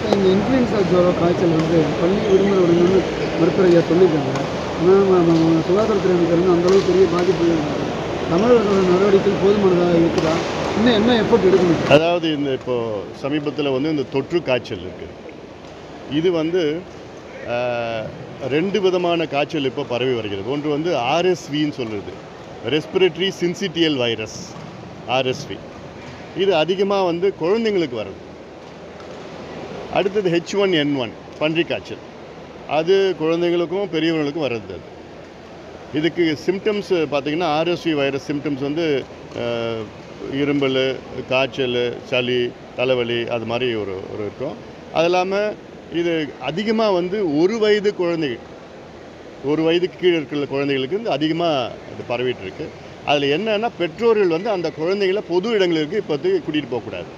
இந்த இன்ஃப்ளூயன்ஸா ஜுரம் காய்ச்சல் வந்து பள்ளி விடுமுறை விடணும்னு மருத்துவர் ஐயா சொல்லியிருக்காங்க ஆனால் சுகாதாரத்துறை அமைச்சர் வந்து அந்தளவுக்கு பெரிய பாதிப்பு இருக்காங்க தமிழர்களோட நடவடிக்கை போதுமானதாக இருக்குதா இன்னும் என்ன எஃபர்ட் எடுக்கணும் அதாவது இந்த இப்போ சமீபத்தில் வந்து இந்த தொற்று காய்ச்சல் இருக்குது இது வந்து ஆஹ், ரெண்டு விதமான காய்ச்சல் இப்போ பரவி வருகிறது ஒன்று வந்து ஆர்எஸ்வின்னு சொல்கிறது ரெஸ்பிரேட்டரி சின்சிட்டியல் வைரஸ் ஆர்எஸ்வி இது அதிகமாக வந்து குழந்தைங்களுக்கு வருது அடுத்தது ஹெச் ஒன் என் ஒன் பன்றி காய்ச்சல் அது குழந்தைங்களுக்கும் பெரியவங்களுக்கும் வர்றது அது இதுக்கு சிம்டம்ஸ் பார்த்தீங்கன்னா ஆர்எஸ்வி வைரஸ் சிம்டம்ஸ் வந்து அஹ், இரும்பல் காய்ச்சல் சளி தலைவலி அது மாதிரி ஒரு ஒரு இருக்கும் அது இல்லாமல் இது அதிகமாக வந்து ஒரு வயது குழந்தைகள் ஒரு வயதுக்கு கீழே இருக்கிற குழந்தைகளுக்கு வந்து அதிகமாக இது பரவிட்டு இருக்கு அதில் என்னன்னா பெற்றோர்கள் வந்து அந்த குழந்தைகளை பொது இடங்களுக்கு இப்போதைக்கு கூட்டிகிட்டு போகக்கூடாது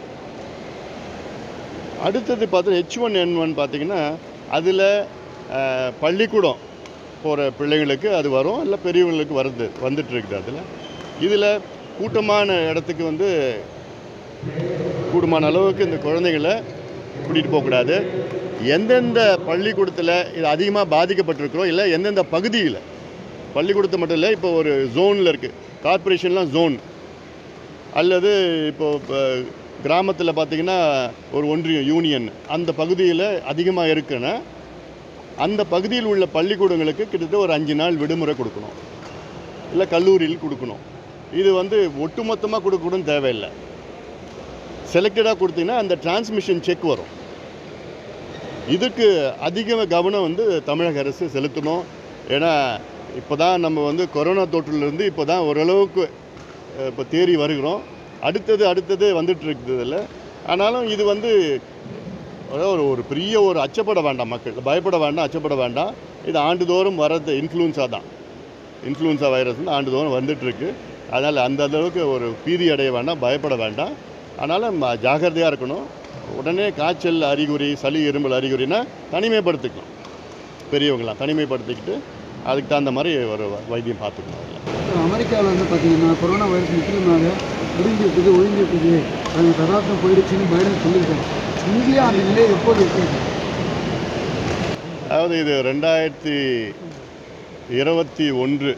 அடுத்தது பார்த்தா ஹெச் ஒன் என் ஒன் பார்த்தீங்கன்னா அதில் பள்ளிக்கூடம் போகிற பிள்ளைங்களுக்கு அது வரும் இல்லை பெரியவங்களுக்கு வருது வந்துட்டு இருக்குது அதில் இதில் கூட்டமான இடத்துக்கு வந்து கூடுமான அளவுக்கு இந்த குழந்தைகளை கூட்டிகிட்டு போகக்கூடாது எந்தெந்த பள்ளிக்கூடத்தில் இது அதிகமாக பாதிக்கப்பட்டிருக்கிறோம் இல்லை எந்தெந்த பகுதியில் பள்ளிக்கூடத்தை மட்டும் இல்லை இப்போ ஒரு ஜோனில் இருக்குது கார்ப்பரேஷன்லாம் ஜோன் அல்லது இப்போ கிராமத்தில் பார்த்தீங்கன்னா ஒரு ஒன்றியம் யூனியன் அந்த பகுதியில் அதிகமாக இருக்குன்னா அந்த பகுதியில் உள்ள பள்ளிக்கூடங்களுக்கு கிட்டத்தட்ட ஒரு அஞ்சு நாள் விடுமுறை கொடுக்கணும் இல்லை கல்லூரியில் கொடுக்கணும் இது வந்து ஒட்டுமொத்தமாக கொடுக்கணும்னு தேவையில்லை செலக்டடாக கொடுத்தீங்கன்னா அந்த டிரான்ஸ்மிஷன் செக் வரும் இதுக்கு அதிக கவனம் வந்து தமிழக அரசு செலுத்தணும் ஏன்னா இப்போ தான் நம்ம வந்து கொரோனா தொற்றிலிருந்து இப்போ தான் ஓரளவுக்கு அஹ், இப்போ தேறி வருகிறோம் அடுத்தது அடுத்தது வந்துட்டு இருக்குது இதில் ஆனாலும் இது வந்து அதாவது ஒரு ஒரு பெரிய ஒரு அச்சப்பட வேண்டாம் மக்கள் பயப்பட வேண்டாம் அச்சப்பட வேண்டாம் இது ஆண்டுதோறும் வர்றது இன்ஃப்ளூன்ஸா தான் இன்ஃப்ளூன்ஸா வைரஸ் வந்து ஆண்டுதோறும் வந்துட்டுருக்கு அதனால் அந்த அளவுக்கு ஒரு பீதி அடைய வேண்டாம் பயப்பட வேண்டாம் அதனால் ஜாகிரதையாக இருக்கணும் உடனே காய்ச்சல் அறிகுறி சளி இருமல் அறிகுறினா தனிமைப்படுத்திக்கலாம் பெரியவங்களாம் தனிமைப்படுத்திக்கிட்டு அதுக்கு தகுந்த மாதிரி ஒரு வைத்தியம் பார்த்துக்கணும் அதில் அமெரிக்காவில் வந்து பார்த்தீங்கன்னா கொரோனா வைரஸ் முற்றிலுமாக முடிஞ்சு விட்டது ஒழிஞ்சு விட்டது அது ததார்த்தம் போயிடுச்சுன்னு பைடன் சொல்லியிருக்காங்க இந்தியா அந்த நிலை எப்போது இருக்குது அதாவது இது ரெண்டாயிரத்தி இருபத்தி ஒன்று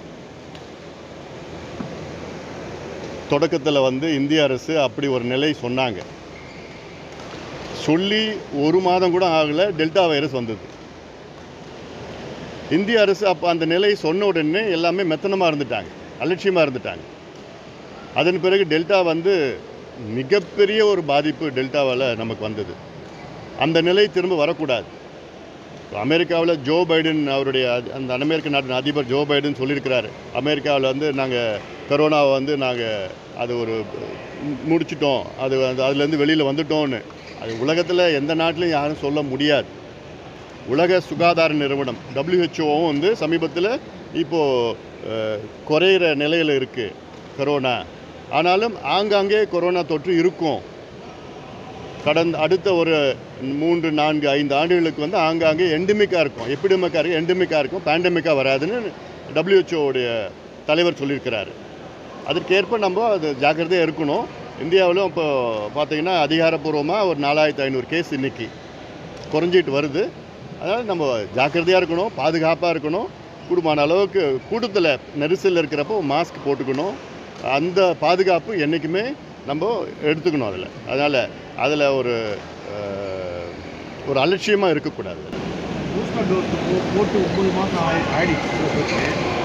தொடக்கத்தில் வந்து இந்திய அரசு அப்படி ஒரு நிலை சொன்னாங்க சொல்லி ஒரு மாதம் கூட ஆகலை டெல்டா வைரஸ் வந்தது இந்திய அரசு அப்போ அந்த நிலை சொன்ன உடனே எல்லாமே மெத்தனமாக இருந்துட்டாங்க அலட்சியமாக இருந்துட்டாங்க அதன் பிறகு டெல்டா வந்து மிகப்பெரிய ஒரு பாதிப்பு டெல்டாவால் நமக்கு வந்தது அந்த நிலை திரும்ப வரக்கூடாது அமெரிக்காவில் ஜோ பைடன் அவருடைய அதி- அந்த அமெரிக்க நாட்டின் அதிபர் ஜோ பைடன் சொல்லியிருக்கிறாரு அமெரிக்காவில் வந்து நாங்கள் கரோனாவை வந்து நாங்கள் அது ஒரு மு- முடிச்சிட்டோம் அது வந்து அதுலேருந்து வெளியில் வந்துட்டோம்னு அது உலகத்தில் எந்த நாட்டிலும் யாரும் சொல்ல முடியாது உலக சுகாதார நிறுவனம் டபிள்யூஹெச்ஓவும் வந்து சமீபத்தில் இப்போது குறையிற நிலையில் இருக்குது கரோனா ஆனாலும் ஆங்காங்கே கொரோனா தொற்று இருக்கும் கடந்த அடுத்த ஒரு மூன்று நான்கு ஐந்து ஆண்டுகளுக்கு வந்து ஆங்காங்கே எண்டமிக்காக இருக்கும் எப்பிடமிக்காக இருக்கும் எண்டமிக்காக இருக்கும் பேண்டமிக்காக வராதுன்னு டபிள்யூஹெச்ஓடைய தலைவர் சொல்லியிருக்கிறாரு அதற்கேற்ப நம்ம அது ஜாக்கிரதையாக இருக்கணும் இந்தியாவிலும் இப்போ பார்த்தீங்கன்னா அதிகாரப்பூர்வமாக ஒரு நாலாயிரத்து ஐநூறு கேஸ் இன்னைக்கு குறைஞ்சிட்டு வருது அதனால் நம்ம ஜாக்கிரதையாக இருக்கணும் பாதுகாப்பாக இருக்கணும் கூடுமான அளவுக்கு கூட்டத்தில் நெரிசல் இருக்கிறப்போ மாஸ்க் போட்டுக்கணும் அந்த பாதுகாப்பு என்றைக்குமே நம்ம எடுத்துக்கணும் அதில் அதனால் அதில் ஒரு அஹ், ஒரு அலட்சியமாக இருக்கக்கூடாது பூஸ்டர் டோஸ் போட்டு ஒம்பது மாதம் ஆயி ஆயிடுச்சு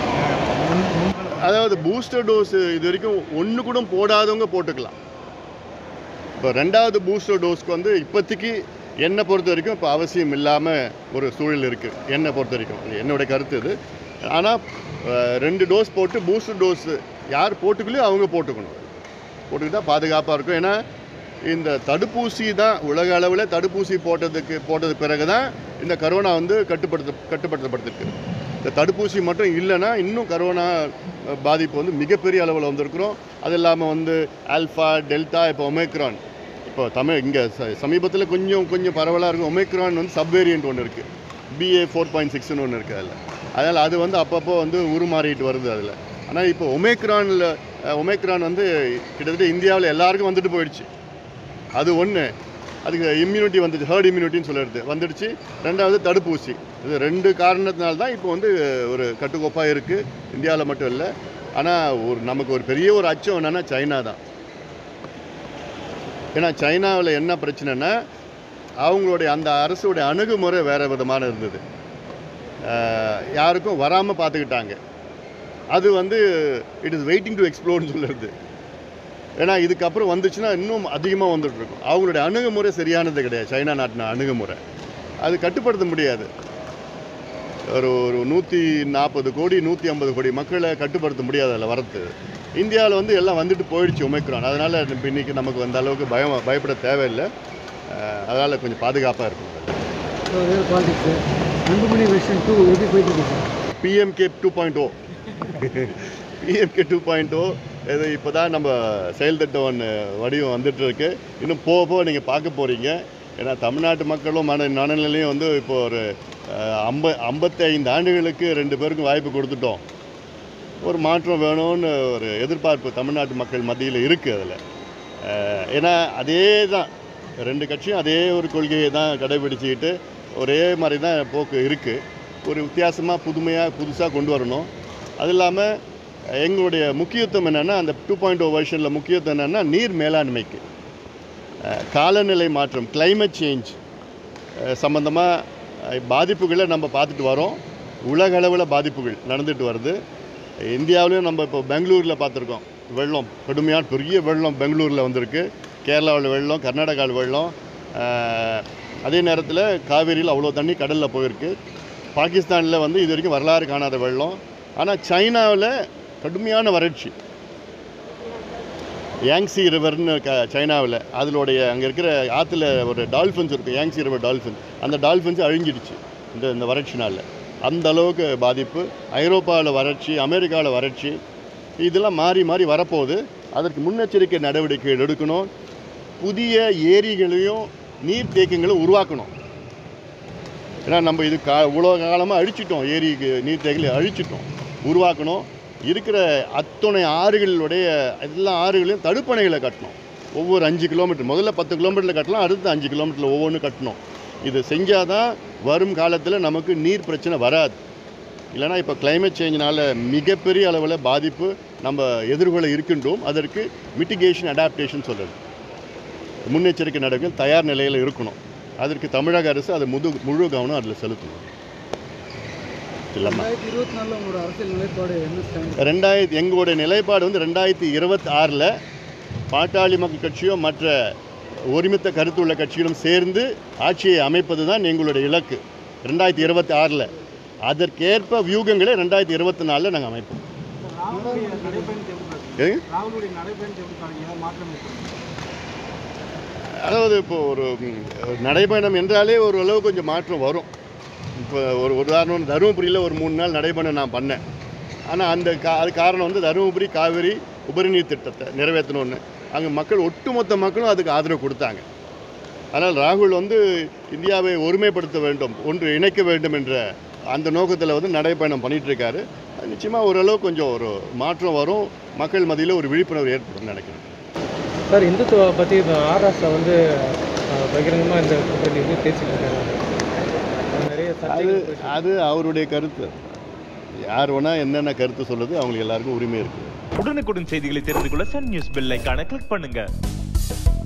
அதாவது பூஸ்டர் டோஸ் இது வரைக்கும் ஒன்று கூட போடாதவங்க போட்டுக்கலாம் இப்போ ரெண்டாவது பூஸ்டர் டோஸ்க்கு வந்து இப்போதைக்கு என்னை பொறுத்த வரைக்கும் இப்போ அவசியம் இல்லாமல் ஒரு சூழல் இருக்குது என்னை பொறுத்த வரைக்கும் இது என்னுடைய கருத்து இது ஆனால் ரெண்டு டோஸ் போட்டு பூஸ்டர் டோஸ் யார் போட்டுக்கலையோ அவங்க போட்டுக்கணும் போட்டுக்கிட்டால் பாதுகாப்பாக இருக்கும் ஏன்னா இந்த தடுப்பூசி தான் உலக அளவில் தடுப்பூசி போட்டதுக்கு போட்டது பிறகு தான் இந்த கரோனா வந்து கட்டுப்படுத்த கட்டுப்படுத்தப்பட்டிருக்கு இந்த தடுப்பூசி மட்டும் இல்லைன்னா இன்னும் கரோனா அஹ், பாதிப்பு வந்து மிகப்பெரிய அளவில் வந்திருக்கிறோம் அது இல்லாமல் வந்து ஆல்ஃபா டெல்டா இப்போ ஒமேக்ரான் இப்போ தமிழ் இங்கே சமீபத்தில் கொஞ்சம் கொஞ்சம் பரவலாக இருக்கும் ஒமேக்ரான் வந்து சப்வேரியன்ட் ஒன்று இருக்குது பிஏ ஃபோர் பாயிண்ட் சிக்ஸ்னு ஒன்று இருக்குது அதில் அதனால் அது வந்து அப்பப்போ வந்து உருமாறிட்டு வருது அதில் ஆனால் இப்போ ஒமேக்ரானில் ஒமேக்ரான் வந்து கிட்டத்தட்ட இந்தியாவில் எல்லாருக்கும் வந்துட்டு போயிடுச்சு அது ஒன்று அதுக்கு இம்யூனிட்டி வந்துச்சு ஹர்ட் இம்யூனிட்டின்னு சொல்லிடுது வந்துடுச்சு ரெண்டாவது தடுப்பூசி இது ரெண்டு காரணத்தினால தான் இப்போ வந்து ஒரு கட்டுக்கோப்பாக இருக்குது இந்தியாவில் மட்டும் இல்லை ஆனால் ஒரு நமக்கு ஒரு பெரிய ஒரு அச்சம் என்னென்னா சைனா தான் ஏன்னா சைனாவில் என்ன பிரச்சனைனா அவங்களுடைய அந்த அரசுடைய அணுகுமுறை வேறு விதமான இருந்தது அஹ் யாருக்கும் வராமல் பார்த்துக்கிட்டாங்க அது வந்து இட் இஸ் வெயிட்டிங் டு எக்ஸ்ப்ளோர்னு சொல்லுறது ஏன்னா இதுக்கப்புறம் வந்துச்சுன்னா இன்னும் அதிகமாக வந்துட்டு இருக்கும் அவங்களுடைய அணுகுமுறை சரியானது கிடையாது சைனா நாட்டின அணுகுமுறை அது கட்டுப்படுத்த முடியாது ஒரு ஒரு நூற்றி நாற்பது கோடி நூற்றி ஐம்பது கோடி மக்களை கட்டுப்படுத்த முடியாது அதில் வரது இந்தியாவில் வந்து எல்லாம் வந்துட்டு போயிடுச்சு ஒமைக்ரான் அதனால் இப்போ இன்றைக்கி நமக்கு அந்த அளவுக்கு பயம் பயப்பட தேவையில்லை அதனால் கொஞ்சம் பாதுகாப்பாக இருக்கும் ஸோ வேறு பாலிடிக்ஸு அன்புமணி வெர்ஷன் டூ எப்படி போயிட்டு இருக்கு சார் PMK two point O PMK two point O இது இப்போ தான் நம்ம செயல் திட்டம் ஒன்று வடிவம் வந்துட்டு இருக்கு இன்னும் போக போக நீங்கள் பார்க்க போகிறீங்க ஏன்னா தமிழ்நாட்டு மக்களும் மன மனநிலையும் வந்து இப்போ ஒரு அஹ், ஐம்ப ஐம்பத்தி ஐந்து ஆண்டுகளுக்கு ரெண்டு பேருக்கும் வாய்ப்பு கொடுத்துட்டோம் ஒரு மாற்றம் வேணும்னு ஒரு எதிர்பார்ப்பு தமிழ்நாட்டு மக்கள் மத்தியில் இருக்குது அதில் ஏன்னா அதே தான் ரெண்டு கட்சியும் அதே ஒரு கொள்கையை தான் கடைபிடிச்சிக்கிட்டு ஒரே மாதிரி தான் போக்கு இருக்குது ஒரு வித்தியாசமாக புதுமையாக புதுசாக கொண்டு வரணும் அது இல்லாமல் எங்களுடைய முக்கியத்துவம் என்னென்னா அந்த டூ பாயிண்ட் ஓ வருஷனில் முக்கியத்துவம் என்னென்னா நீர் மேலாண்மைக்கு அஹ், காலநிலை மாற்றம் climate சேஞ்ச் சம்மந்தமாக பாதிப்புகளை நம்ம பார்த்துட்டு வரோம் உலக அளவில் பாதிப்புகள் நடந்துட்டு வருது இந்தியாவிலையும் நம்ம இப்போ பெங்களூரில் பார்த்துருக்கோம் வெள்ளம் கடுமையான பெரிய வெள்ளம் பெங்களூரில் வந்திருக்கு கேரளாவில் வெள்ளம் கர்நாடகாவில் வெள்ளம் அஹ், அதே நேரத்தில் காவேரியில் அவ்வளோ தண்ணி கடலில் போயிருக்கு பாகிஸ்தானில் வந்து இது வரைக்கும் வரலாறு காணாத வெள்ளம் ஆனால் சைனாவில் கடுமையான வறட்சி யாங்ஸி ரிவர்னு க சைனாவில் அதனுடைய அங்கே இருக்கிற ஆற்றுல ஒரு டால்ஃபின்ஸ் இருக்குது யாங்ஸி ரிவர் டால்ஃபின் அந்த டால்ஃபின்ஸ் அழிஞ்சிடுச்சு இந்த இந்த வறட்சினால் அந்த அளவுக்கு பாதிப்பு ஐரோப்பாவில் வறட்சி அமெரிக்காவில் வறட்சி இதெல்லாம் மாறி மாறி வரப்போகுது அதற்கு முன்னெச்சரிக்கை நடவடிக்கைகள் எடுக்கணும் புதிய ஏரிகளையும் நீர்த்தேக்கங்களும் உருவாக்கணும் ஏன்னா நம்ம இது கா இவ்வளோ காலமாக அழிச்சிட்டோம் ஏரிக்கு நீர்த்தேக்கங்களை அழிச்சிட்டோம் உருவாக்கணும் இருக்கிற அத்துணை ஆறுகளுடைய எல்லா ஆறுகளையும் தடுப்பணைகளை கட்டணும் ஒவ்வொரு அஞ்சு கிலோமீட்டர் முதல்ல பத்து கிலோமீட்டரில் கட்டலாம் அடுத்து அஞ்சு கிலோமீட்டரில் ஒவ்வொன்றும் கட்டணும் இது செஞ்சால் தான் வரும் காலத்தில் நமக்கு நீர் பிரச்சனை வராது இல்லைனா இப்போ climate சேஞ்சினால் மிகப்பெரிய அளவில் பாதிப்பு நம்ம எதிர்கொள்ள இருக்கின்றோம் அதற்கு மிட்டிகேஷன் அடாப்டேஷன் சொல்கிறது முன்னெச்சரிக்கை நடவடிக்கை தயார் நிலையில் இருக்கணும் அதற்கு தமிழக அரசு அதை முது முழு கவனம் அதில் செலுத்தணும் இல்லைம்மா ரெண்டாயிரத்தி இருபத்தி நாலில் உங்களோட அரசியல் நிலைப்பாடு என்ன ஸ்டாண்ட் ரெண்டாயிரத்தி எங்களுடைய நிலைப்பாடு வந்து ரெண்டாயிரத்தி இருபத்தி ஆறில் பாட்டாளி மக்கள் கட்சியும் மற்ற ஒருமித்த கருத்துள்ள கட்சிகளும் சேர்ந்து ஆட்சியை அமைப்பது தான் எங்களுடைய இலக்கு ரெண்டாயிரத்தி இருபத்தி ஆறில் அதற்கேற்ப வியூகங்களை ரெண்டாயிரத்தி இருபத்தி நாலில் நாங்கள் அமைப்போம் ராகுலுடைய நடைபயணத்தை எப்படி பார்க்கறீங்க? ஏங்க? ராகுலுடைய நடைபயணத்தை எப்படி பார்க்கறீங்க? ஏதாவது மாற்றம் இருக்கா? அதாவது இப்போ ஒரு ம், ஒரு நடைபயணம் என்றாலே ஒரு அளவு கொஞ்சம் மாற்றம் வரும் இப்போ ஒரு உதாரணம் தருமபுரியில் ஒரு மூணு நாள் நடைபயணம் நான் பண்ணேன் ஆனால் அந்த கா அது காரணம் வந்து தருமபுரி காவிரி உபரிநீர் திட்டத்தை நிறைவேற்றணும்னு அங்கே மக்கள் ஒட்டுமொத்த மக்களும் அதுக்கு ஆதரவு கொடுத்தாங்க ஆனால் ராகுல் வந்து இந்தியாவை ஒருமைப்படுத்த வேண்டும் ஒன்று இணைக்க வேண்டும் என்ற அந்த நோக்கத்தில் வந்து நடைபயணம் பண்ணிட்டு இருக்காரு அது நிச்சயமாக ஓரளவு கொஞ்சம் ஒரு மாற்றம் வரும் மக்கள் மத்தியில் ஒரு விழிப்புணர்வு ஏற்படும் நினைக்கிறேன் சார் இந்துத்துவ பற்றி இப்போ ஆர்எஸ்ஸை வந்து பகிரங்கமாக இந்த கூட்டணி வந்து பேசிட்டு இருக்காங்க அது நிறைய அது சர்ச்சைகள் போயிட்டு இருக்கு. அது அவருடைய கருத்து யார் வேணா என்னென்ன கருத்து சொல்லுது அவங்களுக்கு எல்லாருக்கும் உரிமை இருக்குது உடனுக்குடன் செய்திகளை தெரிந்து கொள்ள சன் நியூஸ் பெல் ஐகானை கிளிக் பண்ணுங்க